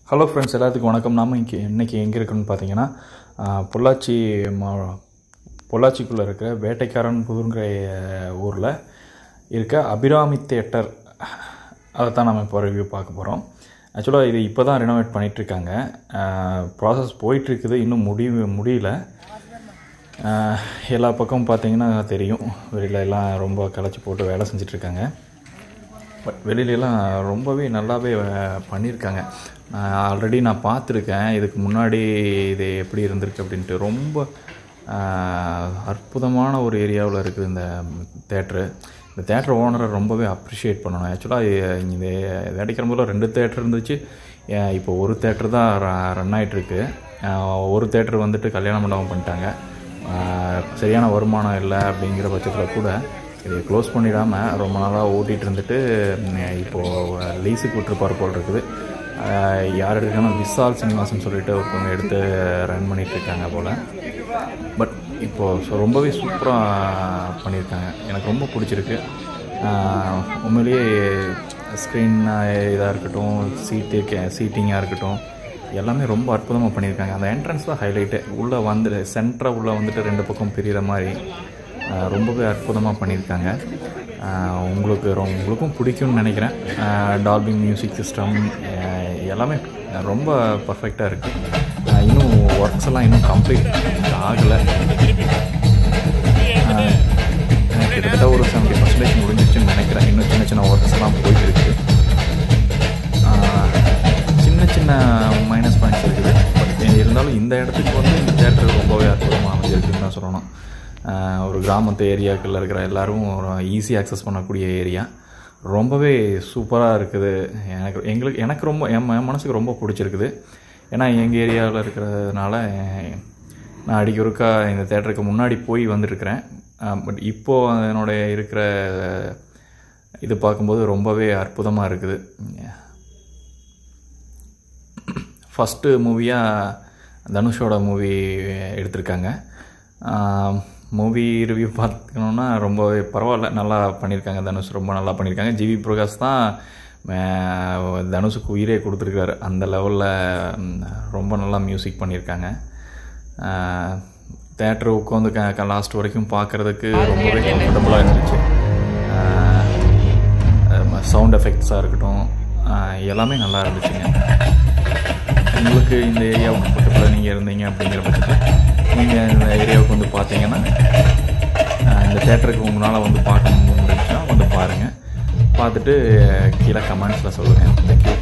hello friends எல்லாத்துக்கும் வணக்கம் நாம இங்கே இன்றைக்கி எங்கே இருக்குன்னு பார்த்தீங்கன்னா ஆஹ், பொள்ளாச்சி மா பொள்ளாச்சிக்குள்ளே இருக்கிற வேட்டைக்காரன் புதுங்கிற ஊரில் இருக்க அபிராமி தேட்டர் அதை தான் நம்ம இப்போ ரிவ்யூ பார்க்க போகிறோம் ஆக்சுவலாக இது இப்போ தான் ரெனோவேட் பண்ணிகிட்ருக்காங்க ப்ராசஸ் போயிட்டுருக்குது இன்னும் முடிவு முடியல ஆஹ், எல்லா பக்கமும் பார்த்தீங்கன்னா தெரியும் வெளியில எல்லாம் ரொம்ப களைச்சி போட்டு வேலை செஞ்சிட்ருக்காங்க பட் வெளியிலலாம் ரொம்பவே நல்லாவே அஹ், பண்ணியிருக்காங்க நான் ஆல்ரெடி நான் பார்த்துருக்கேன் இதுக்கு முன்னாடி இது எப்படி இருந்திருக்கு அப்படின்ட்டு ரொம்ப அஹ், அற்புதமான ஒரு ஏரியாவில் இருக்குது இந்த தேட்ரு இந்த தேட்டர் ஓனரை ரொம்பவே அப்ரிஷியேட் பண்ணணும் ஆக்சுவலாக இந்த வேடைக்கிழமையில் ரெண்டு தேட்டர் இருந்துச்சு அஹ், இப்போ ஒரு தேட்டர் தான் ரன் ஆகிட்டுருக்கு ஒரு தேட்டர் வந்துட்டு கல்யாண மண்டபம் பண்ணிட்டாங்க அஹ், சரியான வருமானம் இல்லை அப்படிங்கிற பட்சத்தில் கூட இதை க்ளோஸ் பண்ணிடாமல் ரொம்ப நாளாக ஓட்டிகிட்டு இருந்துட்டு ம், இப்போது லீஸுக்கு விட்டுருப்பார் போல் இருக்குது அஹ், யார் எடுக்காமல் விசால் சினிமாஸ்னு சொல்லிட்டு ஒருத்தவங்க எடுத்து ரன் பண்ணிட்டு இருக்காங்க போல் பட் இப்போது ஸோ ரொம்பவே சூப்பராக பண்ணியிருக்காங்க எனக்கு ரொம்ப பிடிச்சிருக்கு அஹ், உண்மையிலேயே ஸ்க்ரீன் இதாக இருக்கட்டும் சீட்டு கே சீட்டிங்காக இருக்கட்டும் எல்லாமே ரொம்ப அற்புதமாக பண்ணியிருக்காங்க அந்த என்ட்ரன்ஸ் தான் ஹைலைட்டு உள்ளே வந்துட்டு சென்டராக உள்ளே வந்துட்டு ரெண்டு பக்கம் பிரியிற மாதிரி ஆஹ் ரொம்பவே அற்புதமாக பண்ணியிருக்காங்க ஆஹ் உங்களுக்கு ரொ- உங்களுக்கும் பிடிக்கும்னு நினைக்கிறேன் டால்பி மியூசிக் சிஸ்டம் எல்லாமே ரொம்ப பர்ஃபெக்டாக இருக்குது இன்னும் ஒர்க்ஸ் எல்லாம் இன்னும் கம்ப்ளீட் ஆகலை கிட்டத்தட்ட ஒரு செவன்ட்டி பர்சன்டேஜ் முடிஞ்சிருச்சுன்னு நினைக்கிறேன் இன்னும் சின்ன சின்ன ஒர்க்ஸ் எல்லாம் போயிட்டு இருக்கு ஆஹ் சின்ன சின்ன மைனஸ் பாயிண்ட்ஸ் இருக்குது பட் இருந்தாலும் இந்த இடத்துக்கு வந்து இந்த தேட்டர் ரொம்பவே அற்புதமாக அமைஞ்சிருக்குன்னு தான் சொல்லணும் ஆஹ் ஒரு கிராமத்து ஏரியாக்களில் இருக்கிற எல்லாரும் ஈஸியாக அக்சஸ் பண்ணக்கூடிய ஏரியா ரொம்பவே சூப்பராக இருக்குது எனக்கு எங்களுக்கு எனக்கு ரொம்ப என் ம- மனசுக்கு ரொம்ப பிடிச்சிருக்குது ஏன்னா எங்கள் ஏரியாவில் இருக்கிறதுனால நான் அடிக்க ஒருக்கா இந்த தேட்டருக்கு முன்னாடி போய் வந்திருக்கிறேன் பட் இப்போது என்னுடைய இருக்கிற இது பார்க்கும்போது ரொம்பவே அற்புதமாக இருக்குது ஃபஸ்ட்டு மூவியாக தனுஷோட மூவி எடுத்திருக்காங்க மூவி ரிவ்யூ பார்க்கணுன்னா ரொம்பவே பரவாயில்ல நல்லா பண்ணியிருக்காங்க தனுஷ் ரொம்ப நல்லா பண்ணியிருக்காங்க ஜிவி பிரகாஷ் தான் அஹ், தனுஷுக்கு உயிரே கொடுத்துருக்காரு அந்த லெவலில் ரொம்ப நல்லா மியூசிக் பண்ணியிருக்காங்க தேட்டர் உட்காந்து க லாஸ்ட் வரைக்கும் பார்க்குறதுக்கு ரொம்பவே கம்ஃபர்டபுளாக இருந்துச்சு சவுண்ட் எஃபெக்ட்ஸாக இருக்கட்டும் அஹ், எல்லாமே நல்லா இருந்துச்சுங்க உங்களுக்கு இந்த ஏரியாவுக்கு பக்கத்தில் நீங்கள் இருந்தீங்க அப்படிங்கிற பட்சத்தில் நீங்கள் இந்த ஏரியாவுக்கு வந்து பார்த்தீங்கன்னா அஹ், இந்த தேட்டருக்கு உங்களால் வந்து பார்க்க முடிஞ்சுன்னா வந்து பாருங்கள் பார்த்துட்டு கீழே கமெண்ட்ஸில் சொல்லுங்கள் தேங்க்யூ